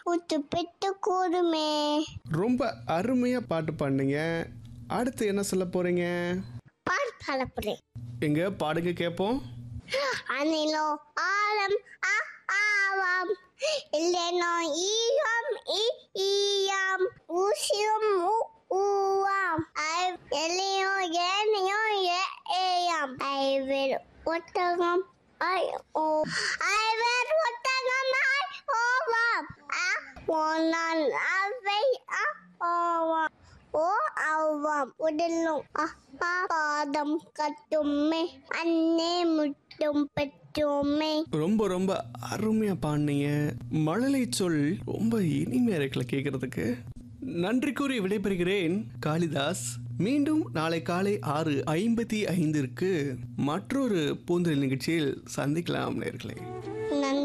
கூத்து பெட்டு கூடுமே ரொம்ப அருமையாக பாட்டு பாடுனீங்க அடுத்து என்ன சொல்ல போகிறீங்க பால் பலப்புறேன் எங்க பாடுங்க கேட்போம் அணிலோ ஆழம் ஆ ஆவாம் இல்லைனோ ஈயம் ஈ ஈயாம் ஊசியும் ஊ ஊவாம் ஐ எலியோ ஏனையோ ஏ ஏயாம் ஐ வேறு ஒட்டகம் ஐ ஓ ஐ வேறு ஒட்டகம் ஐ ஓவாம் ஆ போனான் அவை ஆ ஓவாம் ஓ ஆவாம் உடலும் அப்பா பாதம் கட்டுமே அன்னே முட்டும் பெற்றுமே ரொம்ப ரொம்ப அருமையாக பாடினீங்க மழலை சொல் ரொம்ப இனிமையாக இருக்குல்ல கேட்குறதுக்கு நன்றி கூறி விடைபெறுகிறேன் காளிதாஸ் மீண்டும் நாளை காலை ஆறு ஐம்பத்தி ஐந்திற்கு மற்றொரு பூந்தொழில் நிகழ்ச்சியில் சந்திக்கலாம் நேர்களே